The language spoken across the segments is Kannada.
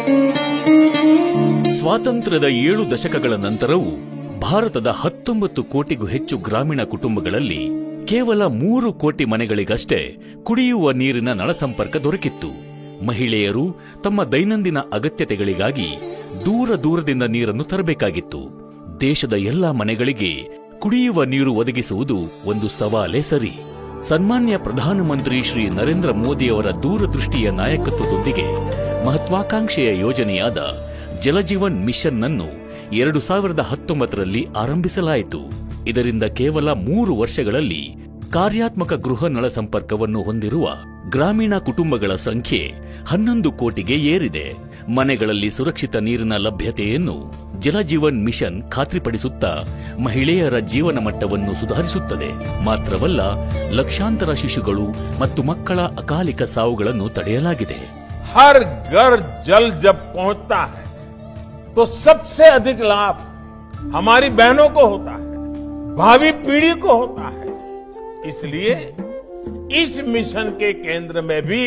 ಸ್ವಾತಂತ್ರ್ಯದ ಏಳು ದಶಕಗಳ ನಂತರವೂ ಭಾರತದ ಹತ್ತೊಂಬತ್ತು ಕೋಟಿಗೂ ಹೆಚ್ಚು ಗ್ರಾಮೀಣ ಕುಟುಂಬಗಳಲ್ಲಿ ಕೇವಲ ಮೂರು ಕೋಟಿ ಮನೆಗಳಿಗಷ್ಟೇ ಕುಡಿಯುವ ನೀರಿನ ನಳ ಸಂಪರ್ಕ ದೊರಕಿತ್ತು ಮಹಿಳೆಯರು ತಮ್ಮ ದೈನಂದಿನ ಅಗತ್ಯತೆಗಳಿಗಾಗಿ ದೂರ ದೂರದಿಂದ ನೀರನ್ನು ತರಬೇಕಾಗಿತ್ತು ದೇಶದ ಎಲ್ಲಾ ಮನೆಗಳಿಗೆ ಕುಡಿಯುವ ನೀರು ಒದಗಿಸುವುದು ಒಂದು ಸವಾಲೇ ಸರಿ ಸನ್ಮಾನ್ಯ ಪ್ರಧಾನಮಂತ್ರಿ ಶ್ರೀ ನರೇಂದ್ರ ಮೋದಿಯವರ ದೂರದೃಷ್ಟಿಯ ನಾಯಕತ್ವದೊಂದಿಗೆ ಮಹತ್ವಾಕಾಂಕ್ಷೆಯ ಯೋಜನೆಯಾದ ಜಲಜೀವನ್ ಮಿಷನ್ ಅನ್ನು ಎರಡು ಸಾವಿರದ ಹತ್ತೊಂಬತ್ತರಲ್ಲಿ ಆರಂಭಿಸಲಾಯಿತು ಇದರಿಂದ ಕೇವಲ ಮೂರು ವರ್ಷಗಳಲ್ಲಿ ಕಾರ್ಯಾತ್ಮಕ ಗೃಹ ನಳ ಸಂಪರ್ಕವನ್ನು ಹೊಂದಿರುವ ಗ್ರಾಮೀಣ ಕುಟುಂಬಗಳ ಸಂಖ್ಯೆ ಹನ್ನೊಂದು ಕೋಟಿಗೆ ಏರಿದೆ ಮನೆಗಳಲ್ಲಿ ಸುರಕ್ಷಿತ ನೀರಿನ ಲಭ್ಯತೆಯನ್ನು ಜಲಜೀವನ್ ಮಿಷನ್ ಖಾತ್ರಿಪಡಿಸುತ್ತಾ ಮಹಿಳೆಯರ ಜೀವನ ಮಟ್ಟವನ್ನು ಸುಧಾರಿಸುತ್ತದೆ ಮಾತ್ರವಲ್ಲ ಲಕ್ಷಾಂತರ ಶಿಶುಗಳು ಮತ್ತು ಮಕ್ಕಳ ಅಕಾಲಿಕ ಸಾವುಗಳನ್ನು ತಡೆಯಲಾಗಿದೆ हर घर जल जब पहुंचता है तो सबसे अधिक लाभ हमारी बहनों को होता है भावी पीढ़ी को होता है इसलिए इस मिशन के केंद्र में भी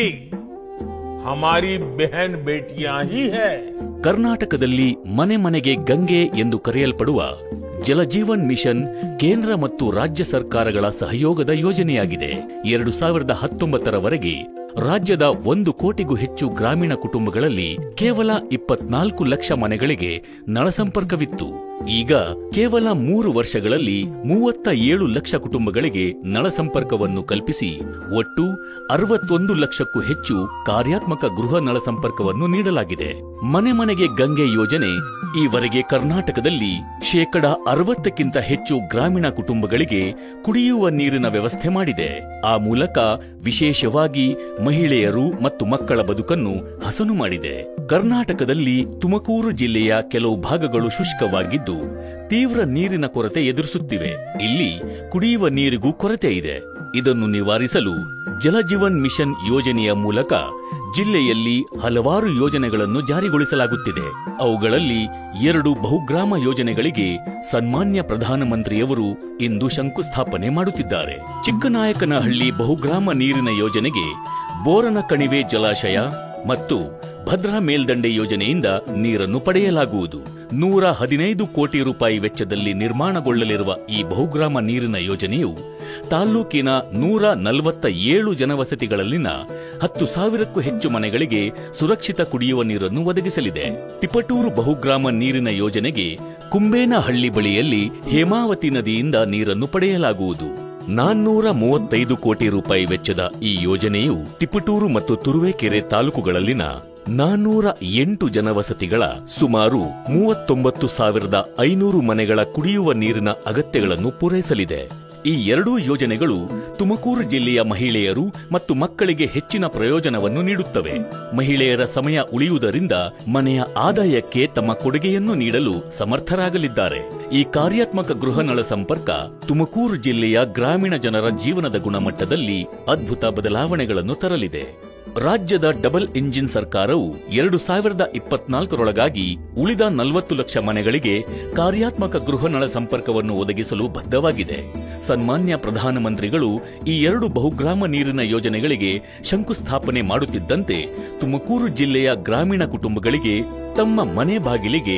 हमारी बहन बेटियां ही है ಕರ್ನಾಟಕದಲ್ಲಿ ಮನೆ ಮನೆಗೆ ಗಂಗೆ ಎಂದು ಕರೆಯಲ್ಪಡುವ ಜಲಜೀವನ್ ಮಿಷನ್ ಕೇಂದ್ರ ಮತ್ತು ರಾಜ್ಯ ಸರ್ಕಾರಗಳ ಸಹಯೋಗದ ಯೋಜನೆಯಾಗಿದೆ ಎರಡು ಸಾವಿರದ ಹತ್ತೊಂಬತ್ತರವರೆಗೆ ರಾಜ್ಯದ ಒಂದು ಕೋಟಿಗೂ ಹೆಚ್ಚು ಗ್ರಾಮೀಣ ಕುಟುಂಬಗಳಲ್ಲಿ ಕೇವಲ ಇಪ್ಪತ್ನಾಲ್ಕು ಲಕ್ಷ ಮನೆಗಳಿಗೆ ನಳ ಸಂಪರ್ಕವಿತ್ತು ಈಗ ಕೇವಲ ಮೂರು ವರ್ಷಗಳಲ್ಲಿ ಮೂವತ್ತ ಏಳು ಲಕ್ಷ ಕುಟುಂಬಗಳಿಗೆ ನಳ ಸಂಪರ್ಕವನ್ನು ಕಲ್ಪಿಸಿ ಒಟ್ಟು ಅರವತ್ತೊಂದು ಲಕ್ಷಕ್ಕೂ ಹೆಚ್ಚು ಕಾರ್ಯಾತ್ಮಕ ಗೃಹ ನಳ ಸಂಪರ್ಕವನ್ನು ನೀಡಲಾಗಿದೆ ಮನೆ ಮನೆಗೆ ಗಂಗೆ ಯೋಜನೆ ಈವರೆಗೆ ಕರ್ನಾಟಕದಲ್ಲಿ ಶೇಕಡ ಅರವತ್ತಕ್ಕಿಂತ ಹೆಚ್ಚು ಗ್ರಾಮೀಣ ಕುಟುಂಬಗಳಿಗೆ ಕುಡಿಯುವ ನೀರಿನ ವ್ಯವಸ್ಥೆ ಮಾಡಿದೆ ಆ ಮೂಲಕ ವಿಶೇಷವಾಗಿ ಮಹಿಳೆಯರು ಮತ್ತು ಮಕ್ಕಳ ಬದುಕನ್ನು ಹಸನು ಮಾಡಿದೆ ಕರ್ನಾಟಕದಲ್ಲಿ ತುಮಕೂರು ಜಿಲ್ಲೆಯ ಕೆಲವು ಭಾಗಗಳು ಶುಷ್ಕವಾಗಿದ್ದು ತೀವ್ರ ನೀರಿನ ಕೊರತೆ ಎದುರಿಸುತ್ತಿವೆ ಇಲ್ಲಿ ಕುಡಿಯುವ ನೀರಿಗೂ ಕೊರತೆ ಇದೆ ಇದನ್ನು ನಿವಾರಿಸಲು ಜಲಜೀವನ್ ಮಿಷನ್ ಯೋಜನೆಯ ಮೂಲಕ ಜಿಲ್ಲೆಯಲ್ಲಿ ಹಲವಾರು ಯೋಜನೆಗಳನ್ನು ಜಾರಿಗೊಳಿಸಲಾಗುತ್ತಿದೆ ಅವುಗಳಲ್ಲಿ ಎರಡು ಬಹುಗ್ರಾಮ ಯೋಜನೆಗಳಿಗೆ ಸನ್ಮಾನ್ಯ ಪ್ರಧಾನಮಂತ್ರಿಯವರು ಇಂದು ಶಂಕುಸ್ಥಾಪನೆ ಮಾಡುತ್ತಿದ್ದಾರೆ ಚಿಕ್ಕನಾಯಕನಹಳ್ಳಿ ಬಹುಗ್ರಾಮ ನೀರಿನ ಯೋಜನೆಗೆ ಬೋರನ ಕಣಿವೆ ಜಲಾಶಯ ಮತ್ತು ಭದ್ರಾ ಮೇಲ್ದಂಡೆ ಯೋಜನೆಯಿಂದ ನೀರನ್ನು ಪಡೆಯಲಾಗುವುದು ನೂರ ಹದಿನೈದು ಕೋಟಿ ರೂಪಾಯಿ ವೆಚ್ಚದಲ್ಲಿ ನಿರ್ಮಾಣಗೊಳ್ಳಲಿರುವ ಈ ಬಹುಗ್ರಾಮ ನೀರಿನ ಯೋಜನೆಯು ತಾಲ್ಲೂಕಿನ ನೂರ ನಲವತ್ತ ಏಳು ಜನವಸತಿಗಳಲ್ಲಿನ ಹತ್ತು ಸಾವಿರಕ್ಕೂ ಹೆಚ್ಚು ಮನೆಗಳಿಗೆ ಸುರಕ್ಷಿತ ಕುಡಿಯುವ ನೀರನ್ನು ಒದಗಿಸಲಿದೆ ತಿಪಟೂರು ಬಹುಗ್ರಾಮ ನೀರಿನ ಯೋಜನೆಗೆ ಕುಂಬೇನಹಳ್ಳಿ ಬಳಿಯಲ್ಲಿ ಹೇಮಾವತಿ ನದಿಯಿಂದ ನೀರನ್ನು ಪಡೆಯಲಾಗುವುದು ನಾನ್ನೂರ ಮೂವತ್ತೈದು ಕೋಟಿ ರೂಪಾಯಿ ವೆಚ್ಚದ ಈ ಯೋಜನೆಯು ತಿಪಟೂರು ಮತ್ತು ತುರುವೇಕೆರೆ ತಾಲೂಕುಗಳಲ್ಲಿನ ನಾನ್ನೂರ ಎಂಟು ಜನವಸತಿಗಳ ಸುಮಾರು ಮೂವತ್ತೊಂಬತ್ತು ಸಾವಿರದ ಐನೂರು ಮನೆಗಳ ಕುಡಿಯುವ ನೀರಿನ ಅಗತ್ಯಗಳನ್ನು ಪೂರೈಸಲಿದೆ ಈ ಎರಡೂ ಯೋಜನೆಗಳು ತುಮಕೂರು ಜಿಲ್ಲೆಯ ಮಹಿಳೆಯರು ಮತ್ತು ಮಕ್ಕಳಿಗೆ ಹೆಚ್ಚಿನ ಪ್ರಯೋಜನವನ್ನು ನೀಡುತ್ತವೆ ಮಹಿಳೆಯರ ಸಮಯ ಉಳಿಯುವುದರಿಂದ ಮನೆಯ ಆದಾಯಕ್ಕೆ ತಮ್ಮ ಕೊಡುಗೆಯನ್ನು ನೀಡಲು ಸಮರ್ಥರಾಗಲಿದ್ದಾರೆ ಈ ಕಾರ್ಯಾತ್ಮಕ ಗೃಹ ನಳ ಸಂಪರ್ಕ ತುಮಕೂರು ಜಿಲ್ಲೆಯ ಗ್ರಾಮೀಣ ಜನರ ಜೀವನದ ಗುಣಮಟ್ಟದಲ್ಲಿ ಅದ್ಭುತ ಬದಲಾವಣೆಗಳನ್ನು ತರಲಿದೆ ರಾಜ್ಯದ ಡಬಲ್ ಇಂಜಿನ್ ಸರ್ಕಾರವು ಎರಡು ಸಾವಿರದ ಇಪ್ಪತ್ನಾಲ್ಕರೊಳಗಾಗಿ ಉಳಿದ ನಲವತ್ತು ಲಕ್ಷ ಮನೆಗಳಿಗೆ ಕಾರ್ಯಾತ್ಮಕ ಗೃಹ ನಳ ಸಂಪರ್ಕವನ್ನು ಒದಗಿಸಲು ಬದ್ಧವಾಗಿದೆ ಸನ್ಮಾನ್ಯ ಪ್ರಧಾನಮಂತ್ರಿಗಳು ಈ ಎರಡು ಬಹುಗ್ರಾಮ ನೀರಿನ ಯೋಜನೆಗಳಿಗೆ ಶಂಕುಸ್ಥಾಪನೆ ಮಾಡುತ್ತಿದ್ದಂತೆ ತುಮಕೂರು ಜಿಲ್ಲೆಯ ಗ್ರಾಮೀಣ ಕುಟುಂಬಗಳಿಗೆ ತಮ್ಮ ಮನೆ ಬಾಗಿಲಿಗೆ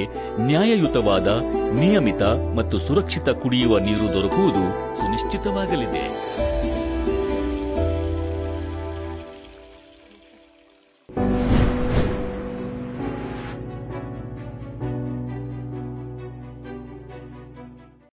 ನ್ಯಾಯಯುತವಾದ ನಿಯಮಿತ ಮತ್ತು ಸುರಕ್ಷಿತ ಕುಡಿಯುವ ನೀರು ದೊರಕುವುದು ಸುನಿಶ್ಚಿತವಾಗಲಿದೆ